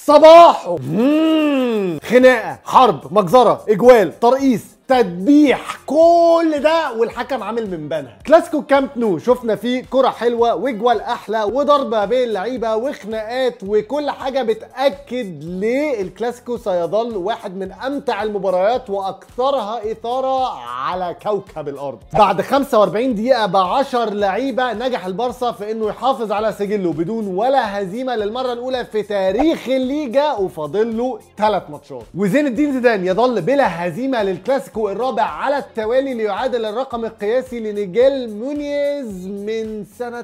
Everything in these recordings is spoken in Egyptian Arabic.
صباحه مم. خناقه حرب مجزره اجوال ترقيص تدبيح كل ده والحكم عامل من بنها كلاسيكو كامب نو شفنا فيه كرة حلوة وجوال احلى وضربة بين اللعيبة وخناقات وكل حاجة بتأكد ليه الكلاسيكو سيظل واحد من امتع المباريات واكثرها اثارة على كوكب الارض بعد 45 دقيقة ب 10 لعيبة نجح البارسا في انه يحافظ على سجله بدون ولا هزيمة للمرة الاولى في تاريخ الليجا وفاضل له ثلاث ماتشات وزين الدين زيدان يظل بلا هزيمة للكلاسيكو الرابع على التوالي ليعادل الرقم القياسي لنيجيل مونيز من سنة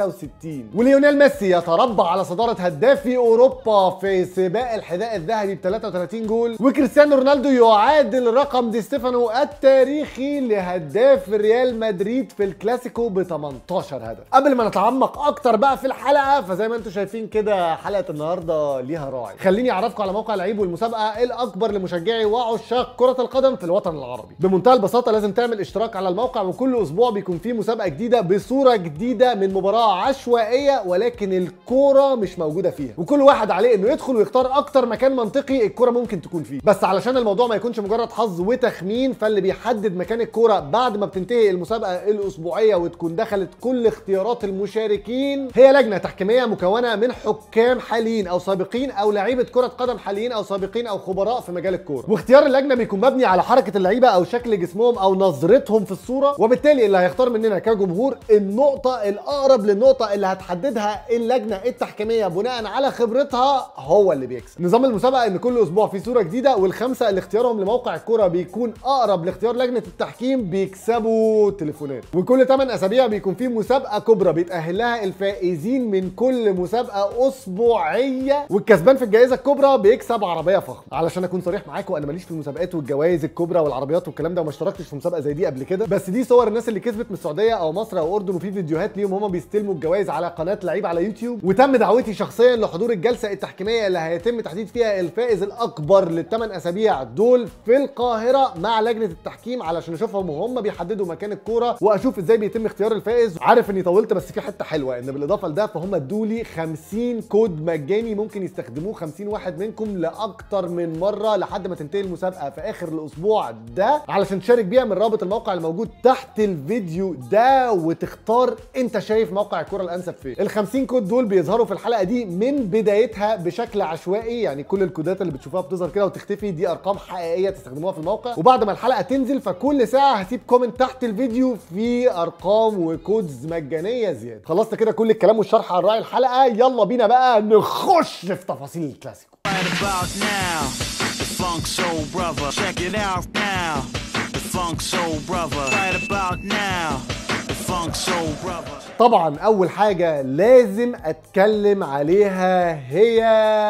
65 وليونيل ميسي يتربع على صدارة هدافي أوروبا في سباق الحذاء الذهبي ب 33 جول وكريستيانو رونالدو يعادل رقم دي ستيفانو التاريخي لهداف ريال مدريد في الكلاسيكو ب 18 هدف قبل ما نتعمق اكتر بقى في الحلقه فزي ما انتم شايفين كده حلقه النهارده ليها راعي خليني اعرفكم على موقع العيب والمسابقه الاكبر لمشجعي وعشاق كره القدم في الوطن العربي بمنتهى البساطه لازم تعمل اشتراك على الموقع وكل اسبوع بيكون فيه مسابقه جديده بصوره جديده من مباراه عشوائيه ولكن الكوره مش موجوده فيها وكل واحد عليه انه يدخل ويختار اكتر مكان منطقي الكوره ممكن تكون فيه بس علشان الموضوع ما يكونش مجرد حظ وتخمين فاللي بيحدد مكان الكوره بعد ما بتنتهي المسابقه الاسبوعيه وتكون دخلت كل اختيارات المشاركين هي لجنه تحكيميه مكونه من حكام حاليين او سابقين او لعيبه كره قدم حاليين او سابقين او خبراء في مجال الكوره واختيار اللجنه بيكون مبني على حركه اللعيبه او شكل جسمهم او نظرتهم في الصوره وبالتالي اللي هيختار مننا كجمهور النقطه الاقرب للنقطه اللي هتحددها اللجنه التحكيميه بناء على خبرتها هو اللي بيكسب نظام المسابقه ان كل اسبوع في صوره جديده والخمسه اللي اختيارهم لموقع الكوره بيكون اقرب لاختيار لجنه التحكيم بيكسبوا تليفونات وكل 8 اسابيع بيكون في مسابقه كبرى بيتاهل لها الفائزين من كل مسابقه اسبوعيه والكسبان في الجائزه الكبرى بيكسب عربيه فخمه علشان اكون صريح معاكم انا ماليش في المسابقات والجوائز الكبرى والعربيات والكلام ده وما اشتركتش في مسابقه زي دي قبل كده بس دي صور الناس اللي كسبت من السعوديه او مصر او اردن وفي فيديوهات ليهم هم بيستلموا الجوائز على قناه لعيب على يوتيوب وتم دعوتي شخصيا لحضور الجلسه التحكيميه اللي هيتم تحديد فيها الفائز الاكبر للثمان اسابيع دول في القاهره مع لجنه التحكيم علشان اشوفهم وهم بيحددوا مكان الكوره واشوف ازاي بيتم اختيار الفائز عارف اني طولت بس في حته حلوه ان بالاضافه لده فهم ادوا لي 50 كود مجاني ممكن يستخدموه 50 واحد منكم لاكتر من مره لحد ما تنتهي المسابقه في اخر الاسبوع ده علشان تشارك بيها من رابط الموقع الموجود تحت الفيديو ده وتختار انت شايف موقع الكوره الانسب فين ال 50 كود دول بيظهروا في الحلقه دي من بدايتها بشكل عشوائي يعني كل الكودات اللي بتشوفوها بتظهر كده وتختفي دي ارقام حقيقيه تستخدموها في الموقع وبعد ما الحلقه تنزل فكل ساعه هسيب كومنت تحت الفيديو في ارقام وكودز مجانيه زياده خلصنا كده كل الكلام والشرح عن راعي الحلقه يلا بينا بقى نخش في تفاصيل الكلاسيكو Right about now, the Funk Soul Brother. Check it out now, the Funk Soul Brother. Right about now, the Funk Soul Brother. طبعا اول حاجه لازم اتكلم عليها هي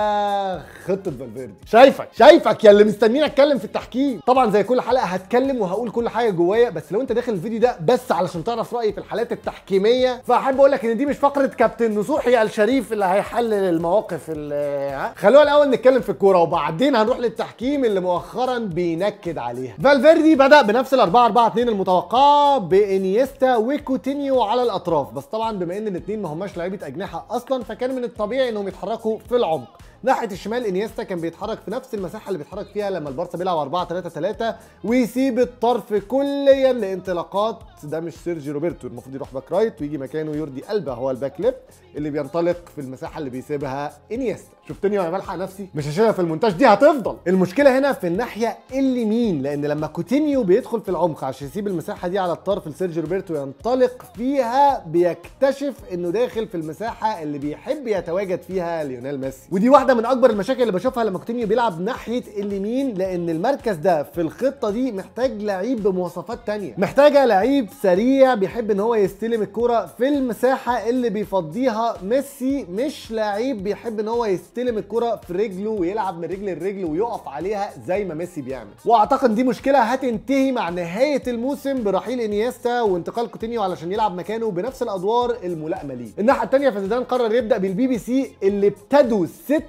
خطه فالفيردي شايفك شايفك يا اللي مستنيني اتكلم في التحكيم طبعا زي كل حلقه هتكلم وهقول كل حاجه جوايا بس لو انت داخل الفيديو ده بس علشان تعرف رايي في الحالات التحكيميه فاحب اقول لك ان دي مش فقره كابتن نصوحي الشريف اللي هيحلل المواقف اللي ها؟ خلونا الاول نتكلم في الكوره وبعدين هنروح للتحكيم اللي مؤخرا بينكد عليها فالفيردي بدا بنفس ال 4 4 2 المتوقعه بانيستا وكوتينيو على الاطراف بس طبعا بما ان الاثنين ما هماش لعيبه اجنحه اصلا فكان من الطبيعي انهم يتحركوا في العمق ناحيه الشمال انيستا كان بيتحرك في نفس المساحه اللي بيتحرك فيها لما البارسا بيلعب 4 3 3 ويسيب الطرف كليا لانطلاقات ده مش سيرجي روبرتو المفروض يروح باك رايت ويجي مكانه يوردي البا هو الباك ليفت اللي بينطلق في المساحه اللي بيسيبها انيستا شفتني وانا بلحق نفسي مش هشيلها في المونتاج دي هتفضل المشكله هنا في الناحيه اليمين لان لما كوتينيو بيدخل في العمق عشان يسيب المساحه دي على الطرف لسيرجي روبرتو ينطلق فيها بيكتشف انه داخل في المساحه اللي بيحب يتواجد فيها ليونيل ميسي ودي واحده من اكبر المشاكل اللي بشوفها لما كوتينيو بيلعب ناحيه اليمين لان المركز ده في الخطه دي محتاج لعيب بمواصفات تانية محتاجه لعيب سريع بيحب ان هو يستلم الكرة في المساحه اللي بيفضيها ميسي مش لعيب بيحب ان هو يستلم الكرة في رجله ويلعب من رجل لرجل ويقف عليها زي ما ميسي بيعمل واعتقد دي مشكله هتنتهي مع نهايه الموسم برحيل انيستا وانتقال كوتينيو علشان يلعب مكانه بنفس الادوار الملائمه ليه الناحيه الثانيه فزيدان قرر يبدا بالبي بي سي اللي ابتدوا ست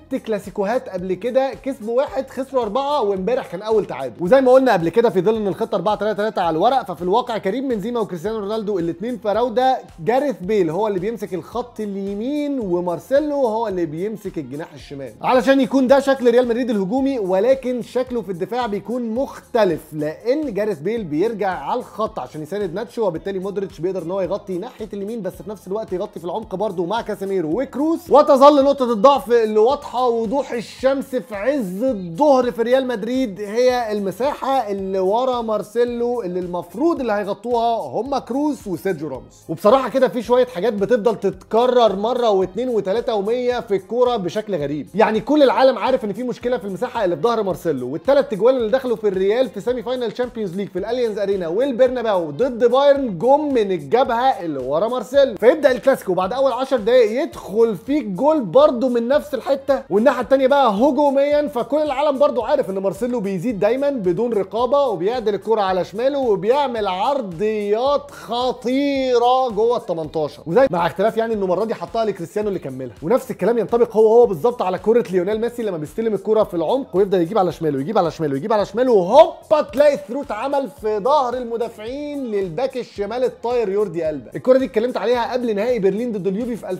ست كلاسيكوهات قبل كده كسبوا واحد خسروا اربعه وامبارح كان اول تعادل وزي ما قلنا قبل كده في ظل ان الخطه 4 3 3 على الورق ففي الواقع كريم بنزيما وكريستيانو رونالدو الاثنين فراوده جاريث بيل هو اللي بيمسك الخط اليمين ومارسيلو هو اللي بيمسك الجناح الشمال علشان يكون ده شكل ريال مدريد الهجومي ولكن شكله في الدفاع بيكون مختلف لان جاريث بيل بيرجع على الخط عشان يساند ناتشو وبالتالي مودريتش بيقدر ان هو يغطي ناحيه اليمين بس في نفس الوقت يغطي في العمق برضه مع كاسيميرو وكروس وتظل نقطه الضعف اللي واضحه وضوح الشمس في عز الظهر في ريال مدريد هي المساحه اللي ورا مارسيلو اللي المفروض اللي هيغطوها هم كروس وسيرجيو راموس وبصراحه كده في شويه حاجات بتفضل تتكرر مره واثنين وثلاثه ومية في الكوره بشكل غريب يعني كل العالم عارف ان في مشكله في المساحه اللي في ظهر مارسيلو والثلاث اجوال اللي دخلوا في الريال في سيمي فاينال تشامبيونز ليج في الاليانز ارينا والبرناباو ضد بايرن جم من الجبهه اللي ورا مارسيلو فيبدا الكلاسيكو بعد اول 10 دقائق يدخل فيك جول برده من نفس الحته والناحيه الثانيه بقى هجوميا فكل العالم برده عارف ان مارسيلو بيزيد دايما بدون رقابه وبيعدل الكره على شماله وبيعمل عرضيات خطيره جوه ال 18 وزي مع اختلاف يعني انه المره دي حطها لكريستيانو اللي كملها ونفس الكلام ينطبق هو هو بالظبط على كره ليونيل ميسي لما بيستلم الكره في العمق ويفضل يجيب على شماله يجيب على شماله يجيب على شماله وهوبا تلاقي الثرو اتعمل في ظهر المدافعين للباك الشمال الطاير يوردي البا الكره دي اتكلمت عليها قبل نهائي برلين ضد اليوفي في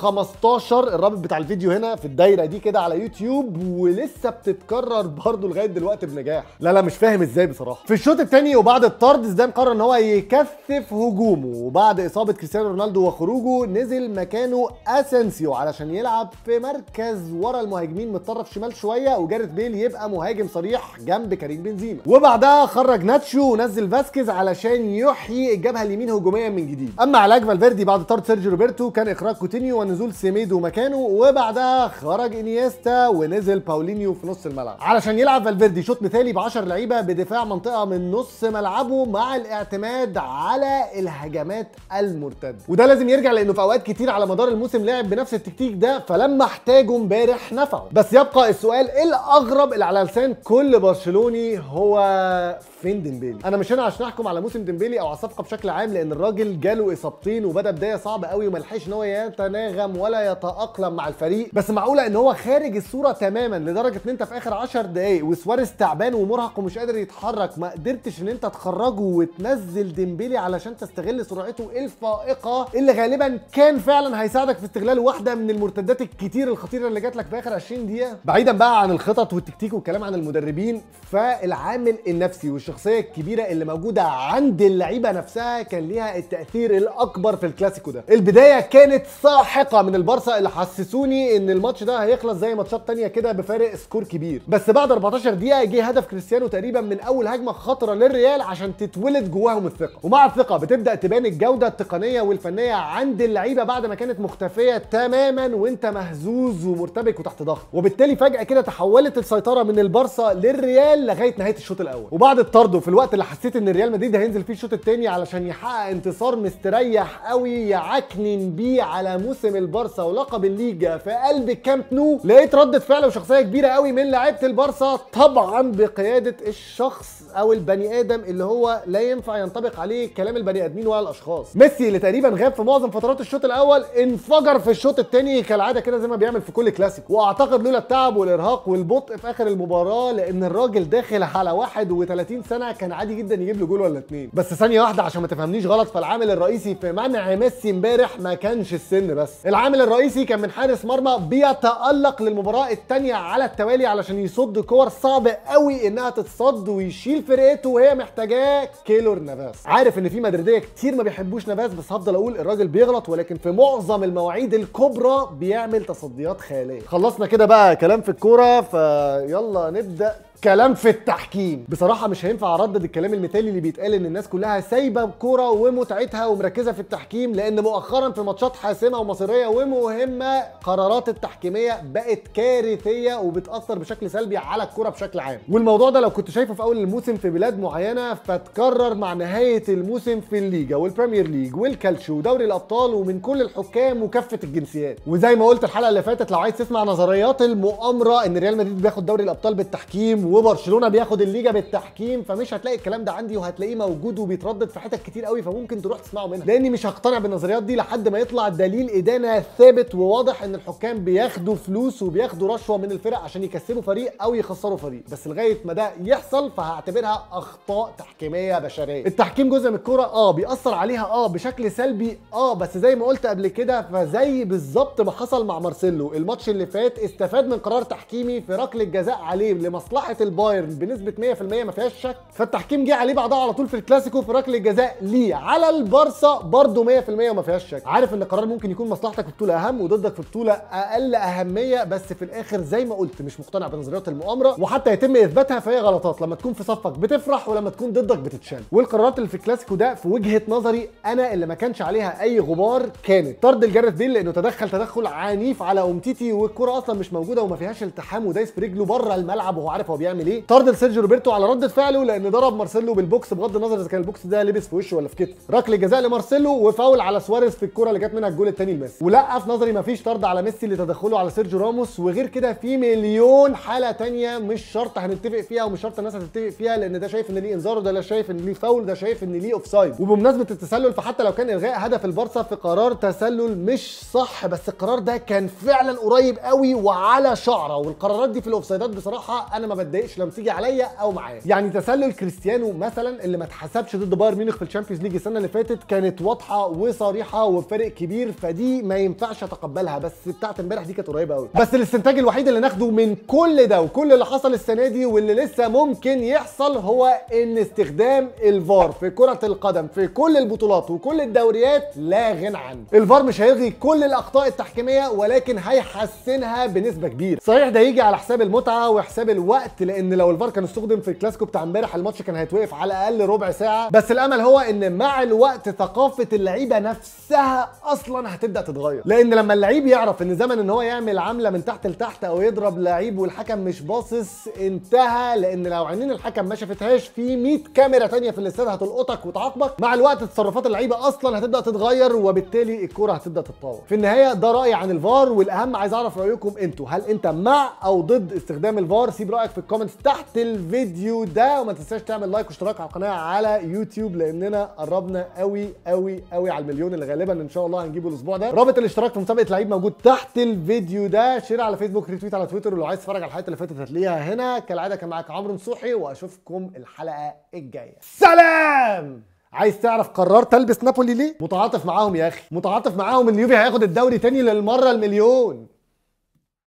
2015 الرابط بتاع الفيديو هنا في الدايره دي كده على يوتيوب ولسه بتتكرر برضه لغايه دلوقتي بنجاح لا لا مش فاهم ازاي بصراحه في الشوط الثاني وبعد الطرد زيدان قرر ان هو يكثف هجومه وبعد اصابه كريستيانو رونالدو وخروجه نزل مكانه اسensيو علشان يلعب في مركز ورا المهاجمين متطرف شمال شويه وجاريث بيل يبقى مهاجم صريح جنب كريم بنزيما وبعدها خرج ناتشو ونزل فاسكيز علشان يحيي الجبهه اليمين هجوميا من جديد اما علاج فالفيردي بعد طرد سيرجيو روبرتو كان اخراج كوتينيو ونزول سيميدو مكانه وبعدها خرج انيستا ونزل باولينيو في نص الملعب علشان يلعب فالفيردي شوط مثالي ب 10 لعيبه بدفاع منطقه من نص ملعبه مع الاعتماد على الهجمات المرتده وده لازم يرجع لانه في اوقات كتير على مدار الموسم لعب بنفس التكتيك ده فلما احتاجه امبارح نفعه بس يبقى السؤال ايه الاغرب اللي على لسان كل برشلوني هو فين ديمبيلي انا مش هنا عشان احكم على موسم ديمبيلي او على الصفقه بشكل عام لان الراجل جاله اصابتين وبدا بدايه صعبه قوي وما لحقش ان هو يتناغم ولا يتاقلم مع الفريق بس معقوله ان هو خارج الصوره تماما لدرجه ان انت في اخر 10 دقائق وسواريز تعبان ومرهق ومش قادر يتحرك ما قدرتش ان انت تخرجه وتنزل ديمبيلي علشان تستغل سرعته الفائقه اللي غالبا كان فعلا هيساعدك في استغلال واحده من المرتدات الكتير الخطيره اللي جات لك في اخر 20 دقيقه بعيدا بقى عن الخطط والتكتيك والكلام عن المدربين فالعامل النفسي والشخصيه الكبيره اللي موجوده عند اللعيبه نفسها كان ليها التاثير الاكبر في الكلاسيكو ده البدايه كانت ساحقه من البارسا اللي حسسوني ان الماتش ده هيخلص زي ماتشات تانية كده بفارق سكور كبير بس بعد 14 دقيقه جه هدف كريستيانو تقريبا من اول هجمه خطره للريال عشان تتولد جواهم الثقه ومع الثقه بتبدا تبان الجوده التقنيه والفنيه عند اللعيبه بعد ما كانت مختفيه تماما وانت مهزوز ومرتبك وتحت ضغط وبالتالي فجاه كده تحولت السيطره من البارسا للريال لغايه نهايه الشوط الاول وبعد الطرد وفي الوقت اللي حسيت ان الريال مدريد هينزل فيه الشوط الثاني علشان يحقق انتصار مستريح قوي يعكنن بيه على موسم البارسا ولقب الليجا في قلب الكامب نو لقيت ردة فعل وشخصيه كبيره قوي من لعيبه البارسا طبعا بقياده الشخص او البني ادم اللي هو لا ينفع ينطبق عليه كلام البني ادمين ولا الاشخاص ميسي اللي تقريبا غاب في معظم فترات الشوط الاول انفجر في الشوط الثاني كالعاده كده زي ما بيعمل في كل كلاسيك واعتقد لولا التعب والارهاق والبطء في اخر المباراه لان الراجل داخل على 31 سنه كان عادي جدا يجيب له جول ولا اتنين بس ثانيه واحده عشان ما تفهمنيش غلط فالعامل الرئيسي في منع ميسي امبارح ما كانش السن بس العامل الرئيسي كان من حارس مرمى بيتالق للمباراه الثانيه على التوالي علشان يصد كور صعب قوي انها تتصد ويشيل فرقته وهي محتاجاه كيلور نافاس عارف ان في مدريديه كتير ما بيحبوش نافاس بس هفضل اقول الراجل بيغلط ولكن في معظم المواعيد الكبرى بيعمل تصديات خياليه خلصنا كده بقى كلام في الكوره فيلا نبدا كلام في التحكيم بصراحه مش هينفع اردد الكلام المثالي اللي بيتقال ان الناس كلها سايبه الكوره ومتعتها ومركزه في التحكيم لان مؤخرا في ماتشات حاسمه ومصيريه ومهمه قرارات التحكيميه بقت كارثيه وبتاثر بشكل سلبي على الكوره بشكل عام والموضوع ده لو كنت شايفه في اول الموسم في بلاد معينه فتكرر مع نهايه الموسم في الليجا والبريمير ليج والكالتشو ودوري الابطال ومن كل الحكام وكافه الجنسيات وزي ما قلت الحلقه اللي فاتت لو عايز تسمع نظريات المؤامره ان ريال مدريد بياخد دوري الابطال بالتحكيم وبرشلونه بياخد الليجا بالتحكيم فمش هتلاقي الكلام ده عندي وهتلاقيه موجود وبيتردد في حتت كتير قوي فممكن تروح تسمعه منها لاني مش هقتنع بالنظريات دي لحد ما يطلع دليل ادانه ثابت وواضح ان الحكام بياخدوا فلوس وبياخدوا رشوه من الفرق عشان يكسبوا فريق او يخسروا فريق بس لغايه ما ده يحصل فهعتبرها اخطاء تحكيميه بشريه التحكيم جزء من الكوره اه بيأثر عليها اه بشكل سلبي اه بس زي ما قلت قبل كده فزي بالظبط ما حصل مع مارسيلو الماتش اللي فات استفاد من قرار تحكيمي في ركله جزاء عليه لمصلحه البايرن بنسبه 100% ما فيهاش شك فالتحكيم جه عليه بعدها على طول في الكلاسيكو في ركله جزاء ليه على البارسا برضه 100% وما فيهاش شك عارف ان القرار ممكن يكون مصلحتك في بطوله اهم وضدك في بطوله اقل اهميه بس في الاخر زي ما قلت مش مقتنع بنظريات المؤامره وحتى يتم اثباتها فهي غلطات لما تكون في صفك بتفرح ولما تكون ضدك بتتشال والقرارات اللي في الكلاسيكو ده في وجهه نظري انا اللي ما كانش عليها اي غبار كانت طرد الجارث بيل لانه تدخل تدخل عنيف على امتيتي والكره اصلا مش موجوده وما فيهاش التحام ودايس برجله بره الملعب وهو عارف هو بيعمل ايه طرد لسيرجيو روبرتو على رده فعله لان ضرب مارسيلو بالبوكس بغض النظر اذا كان البوكس ده لبس في وشه ولا في كتفه ركله جزاء لمارسيلو وفاول على سواريز في الكره اللي جت منها الجول الثاني لميسي ولا في نظري ما فيش طرد على ميسي لتدخله على سيرجيو راموس وغير كده في مليون حاله تانية مش شرط هنتفق فيها ومش شرط الناس هتتفق فيها لان ده شايف ان ليه انذار وده لا شايف ان ليه فاول ده شايف ان ليه اوف سايد وبمناسبه التسلل فحتى لو كان الغاء هدف البارسا في قرار تسلل مش صح بس القرار ده كان فعلا قريب قوي وعلى شعره والقرارات دي في الاوفسايدات بصراحه انا ما بتضايقش لما تيجي عليا او معايا يعني تسلل كريستيانو مثلا اللي ما اتحسبش ضد بايرن ميونخ في الشامبيونز ليج السنه اللي فاتت كانت واضحه وصريحه وفرق كبير فدي ما ينفعش اتقبلها بس بتاعت امبارح دي كانت قريبه قوي بس الاستنتاج الوحيد اللي ناخده من كل ده وكل اللي حصل السنه دي واللي لسه ممكن يحصل هو ان استخدام الفار في كره القدم في كل البطولات وكل الدوريات لا غنى عنه الفار مش هيلغي كل الاخطاء التحكيميه ولكن هيحسنها بنسبه كبيره صحيح ده يجي على حساب المتعه وحساب الوقت لان لو الفار كان استخدم في الكلاسيكو بتاع امبارح الماتش كان هيتوقف على الاقل ربع ساعه بس الامل هو ان مع الوقت ثقافه اللعيبه نفسها اصلا هتبدا تتغير لان لما اللعيب يعرف ان زمن ان هو يعمل عمله من تحت لتحت او يضرب لعيب والحكم مش باصص انتهى لان لو عينين الحكم ما شافتهاش في 100 كاميرا تانية في الاستاد هتلقطك وتعاقبك مع الوقت تصرفات اللعيبه اصلا هتبدا تتغير وبالتالي الكره هتبدا تتطور في النهايه ده رايي عن الفار والاهم عايز اعرف رايكم انتوا هل انت مع او ضد استخدام الفار سيب رايك في الكومنتس تحت الفيديو ده وما تنساش تعمل لايك واشتراك على القناه على يوتيوب لاننا قربنا قوي قوي قوي على المليون اللي غالبا ان شاء الله هنجيبه الاسبوع ده رابط الاشتراك في مسابقه لعيب موجود تحت الفيديو ده شير على فيسبوك ريتويت على تويتر ولو عايز تتفرج على الحلقات اللي فاتت هتلاقيها هنا كالعاده كان معاك عمرو نصوحي واشوفكم الحلقه الجايه سلام عايز تعرف قررت البس نابولي ليه؟ متعاطف معاهم يا اخي، متعاطف معاهم ان اليوفي هياخد الدوري تاني للمره المليون،